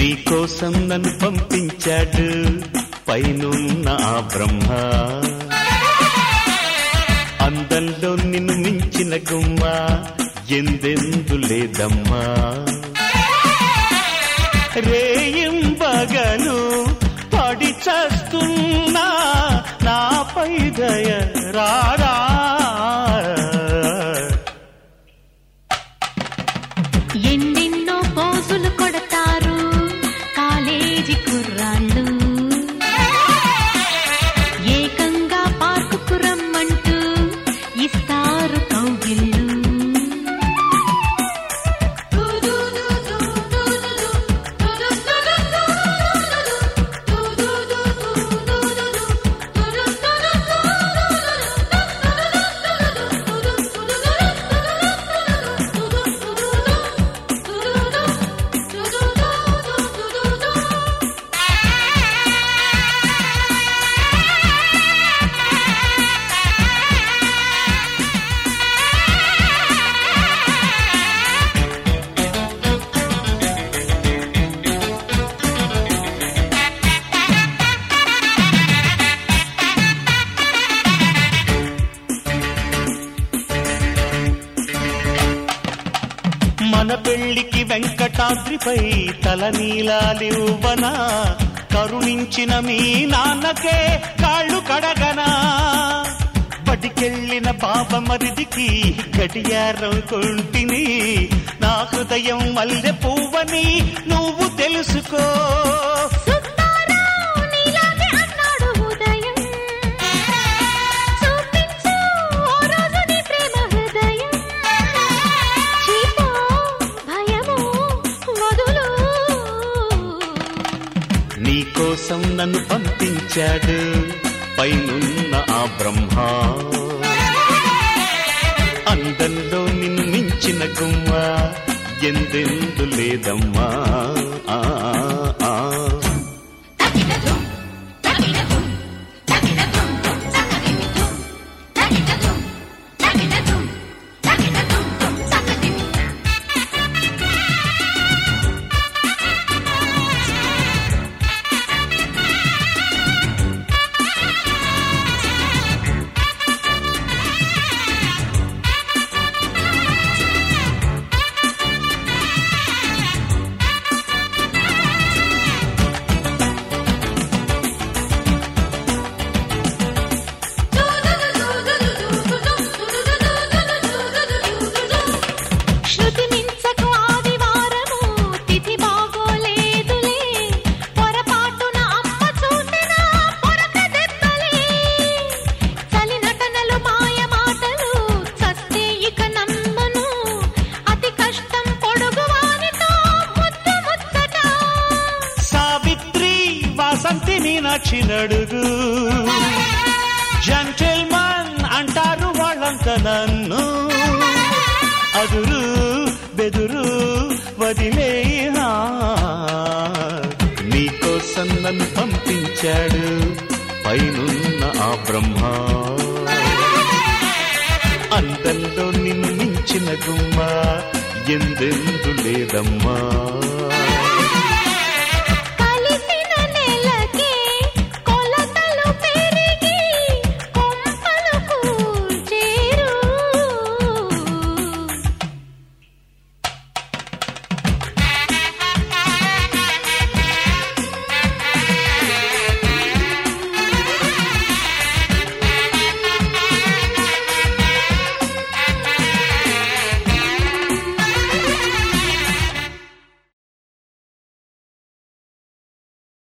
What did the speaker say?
నీకోసం నన్ను పంపించాడు పైనున్న ఆ బ్రహ్మ అందంలో నిన్ను మించిన గుమ్మ ఎందెందు లేదమ్మా రేయింబగలు పడి చస్తున్నా నాపై దయ రారా ఎన్నెన్నో పోజులు కొడతారు కాలేజీ కుర్రాళ్ళు ఏకంగా పార్కుకు రమ్మంటూ ఇస్తారు కౌగిళ్ళు మన పెళ్లికి వెంకటాద్రిపై తల నీలాలివ్వనా కరుణించిన మీ నాన్నకే కాళ్ళు కడగనా బడికెళ్ళిన పాప మరిదికి గడియారం కొంటిని నా హృదయం మల్లె పువ్వని నువ్వు తెలుసుకో సుబ్బారావు నీలాగే అన్నాడు ఉదయం చూపించు ఓ రోజు నీ ప్రేమ హృదయం చీపో భయము వదులు నీకోసం నన్ను పంపించాడు పైనున్న ఆ బ్రహ్మ అందంలో నిన్ను మించిన గుమ్మ ఎందెందు లేదమ్మా ఆ, ఆ. శృతి మించకు ఆదివారము తిథి బాగోలేదులే పొరపాటున అమ్మ చూసిన పొరక దెబ్బలే చలి నటనలు మాయ మాటలు చస్తే ఇక నమ్మను అతి కష్టం పొడుగు వానితో ముద్దు ముచ్చట సావిత్రి వాసంతి మీనాక్షి నడుగు జంటల్మన్ అంటారు వాళ్ళంత నన్ను అదురు బెదురు వదిలే నీకోసం నన్ను పంపించాడు పైనున్న ఆ బ్రహ్మ అందంలో నిన్ను మించిన గుమ్మ ఎందెందు లేదమ్మా